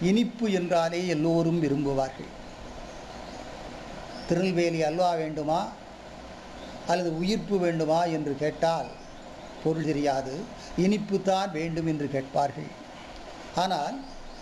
இனிப்பு என்றாலே எல்லோரும் விரும்புவார்கள் திருநெல்வேலி அல்வா வேண்டுமா அல்லது உயிர்ப்பு வேண்டுமா என்று கேட்டால் பொருள் தெரியாது இனிப்பு தான் வேண்டும் என்று கேட்பார்கள் ஆனால்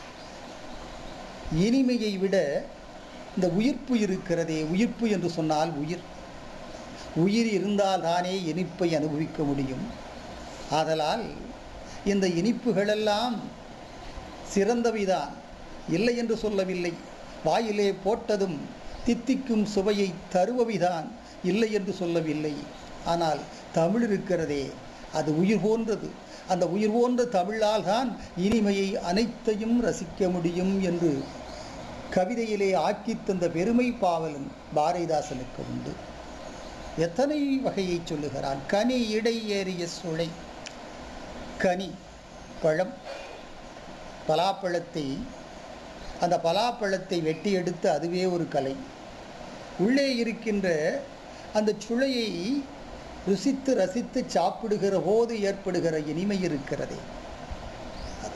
இனிமையை விட இந்த உயிர்ப்பு இருக்கிறதே உயிர்ப்பு என்று சொன்னால் உயிர் உயிர் இருந்தால் தானே இனிப்பை அனுபவிக்க முடியும் ஆதலால் இந்த இனிப்புகளெல்லாம் சிறந்தவைதான் இல்லை என்று சொல்லவில்லை வாயிலே போட்டதும் தித்திக்கும் சுவையை தருபவைதான் இல்லை என்று சொல்லவில்லை ஆனால் தமிழ் இருக்கிறதே அது உயிர் போன்றது அந்த உயிர் போன்ற தமிழால் தான் இனிமையை அனைத்தையும் ரசிக்க முடியும் என்று கவிதையிலே ஆக்கித் தந்த பெருமை பாவலன் பாரதிதாசனுக்கு உண்டு எத்தனை வகையை சொல்லுகிறான் கனி இடை ஏறிய சுளை கனி பழம் பலாப்பழத்தை அந்த பலாப்பழத்தை வெட்டி எடுத்து அதுவே ஒரு கலை உள்ளே இருக்கின்ற அந்த சுளையை ருசித்து ரசித்து சாப்பிடுகிற போது ஏற்படுகிற இனிமை இருக்கிறதே அது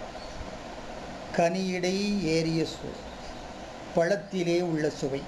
கனியிடை ஏறிய சுவை பழத்திலே உள்ள சுவை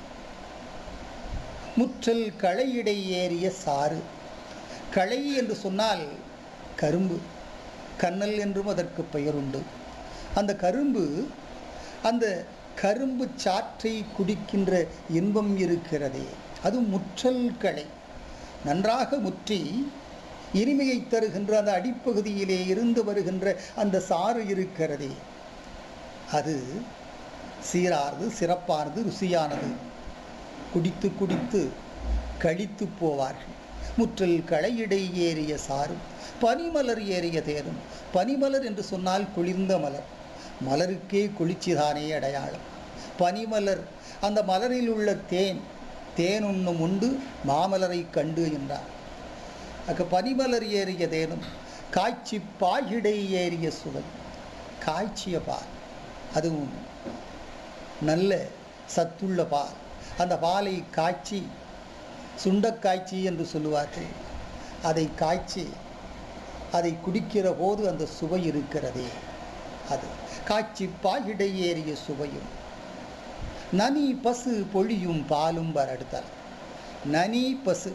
முற்றல் களையிடை ஏறிய சாறு களை என்று சொன்னால் கரும்பு கண்ணல் என்றும் அதற்கு பெயருண்டு அந்த கரும்பு அந்த கரும்பு சாற்றை குடிக்கின்ற இன்பம் இருக்கிறதே அது முற்றல் களை நன்றாக முற்றி இனிமையை தருகின்ற அந்த அடிப்பகுதியிலே இருந்து வருகின்ற அந்த சாறு இருக்கிறதே அது சீரானது சிறப்பானது ருசியானது குடித்து குடித்து கழித்து போவார்கள் முற்றல் களையிடை ஏறிய சாரும் பனிமலர் ஏறிய தேரும் பனிமலர் என்று சொன்னால் குளிர்ந்த மலர் மலருக்கே குளிர்ச்சிதானே அடையாளம் பனிமலர் அந்த மலரில் உள்ள தேன் தேன் உண்ணும் உண்டு மாமலரை கண்டு என்றார் அக்க பனிமலர் ஏறிய தேனும் காய்ச்சி பாகிடை ஏறிய சுவை காய்ச்சிய பால் அதுவும் நல்ல சத்துள்ள பால் அந்த பாலை காய்ச்சி சுண்டக்காய்ச்சி என்று சொல்லுவார்கள் அதை காய்ச்சி அதை குடிக்கிற போது அந்த சுவை இருக்கிறதே அது காய்ச்சி பாகிடை ஏறிய சுவையும் நனி பசு பொழியும் பாலும் வரடுத்தல் நனி பசு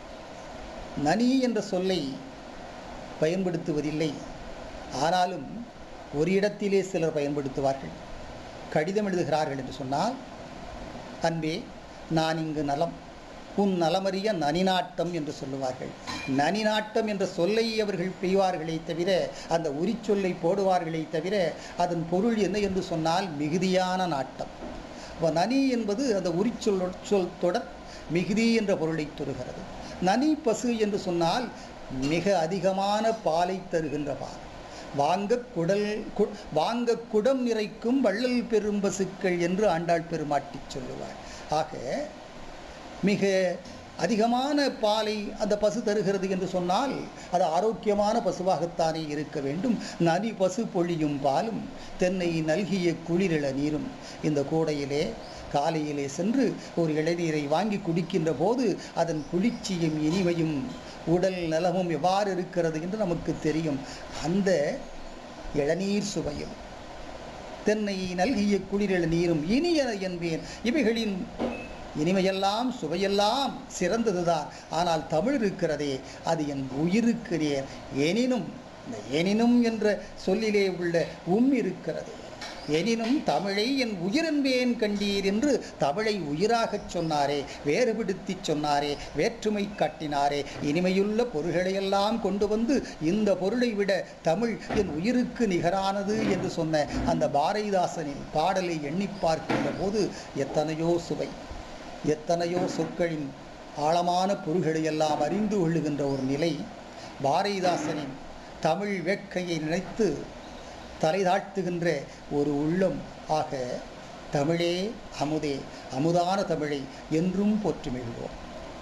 நனி என்ற சொல்லை பயன்படுத்துவதில்லை ஆனாலும் ஒரு இடத்திலே சிலர் பயன்படுத்துவார்கள் கடிதம் எழுதுகிறார்கள் என்று சொன்னால் அன்பே நான் இங்கு நலம் உன் நலமறிய நனிநாட்டம் என்று சொல்லுவார்கள் நனிநாட்டம் என்ற சொல்லை அவர்கள் பெய்வார்களே தவிர அந்த உரிச்சொல்லை போடுவார்களே தவிர அதன் பொருள் என்ன என்று சொன்னால் மிகுதியான நாட்டம் அப்போ நனி என்பது அந்த உரிச்சொல் சொல் தொடர் மிகுதி என்ற பொருளை தருகிறது நனி பசு என்று சொன்னால் மிக அதிகமான பாலை தருகின்ற பால் வாங்க குடல் கு வாங்க குடம் நிறைக்கும் வள்ளல் பெரும் பசுக்கள் என்று ஆண்டாள் பெருமாட்டி சொல்லுவார் ஆக மிக அதிகமான பாலை அந்த பசு தருகிறது என்று சொன்னால் அது ஆரோக்கியமான பசுவாகத்தானே இருக்க வேண்டும் நனி பசு பொழியும் பாலும் தென்னை நல்கிய குளிரிள நீரும் இந்த கூடையிலே காலையிலே சென்று ஒரு இளநீரை வாங்கி குடிக்கின்ற போது அதன் குளிர்ச்சியும் இனிமையும் உடல் நலமும் எவ்வாறு இருக்கிறது என்று நமக்கு தெரியும் அந்த இளநீர் சுவையும் தென்னை நல்கிய குளிரிள நீரும் இனிய என்பேன் இவைகளின் இனிமையெல்லாம் சுவையெல்லாம் சிறந்ததுதான் ஆனால் தமிழ் இருக்கிறதே அது என் உயிருக்கு நேர் எனினும் இந்த எனினும் என்ற சொல்லிலே உள்ள உம் இருக்கிறது எனினும் தமிழை என் உயிரென்பேன் கண்டீர் என்று தமிழை உயிராகச் சொன்னாரே வேறுபடுத்திச் சொன்னாரே வேற்றுமை காட்டினாரே இனிமையுள்ள பொருள்களையெல்லாம் கொண்டு வந்து இந்த பொருளை விட தமிழ் என் உயிருக்கு நிகரானது என்று சொன்ன அந்த பாரதிதாசனின் பாடலை எண்ணி பார்க்கின்ற போது எத்தனையோ சுவை எத்தனையோ சொற்களின் ஆழமான பொருள்களை எல்லாம் அறிந்து கொள்ளுகின்ற ஒரு நிலை பாரதிதாசனின் தமிழ் வேட்கையை நினைத்து தலை தாழ்த்துகின்ற ஒரு உள்ளம் ஆக தமிழே அமுதே அமுதான தமிழை என்றும் போற்றி மகிழ்வோம்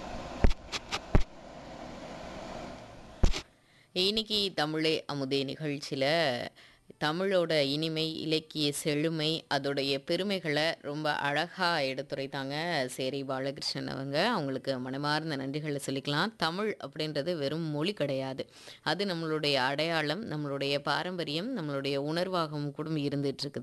இன்னைக்கு தமிழே அமுதே நிகழ்ச்சியில் தமிழோட இனிமை இலக்கிய செழுமை அதோடைய பெருமைகளை ரொம்ப அழகாக எடுத்துரைத்தாங்க சேரி பாலகிருஷ்ணன் அவங்க அவங்களுக்கு மனமார்ந்த நன்றிகளை சொல்லிக்கலாம் தமிழ் அப்படின்றது வெறும் மொழி கிடையாது அது நம்மளுடைய அடையாளம் நம்மளுடைய பாரம்பரியம் நம்மளுடைய உணர்வாகவும் கூட இருந்துட்டு இருக்குது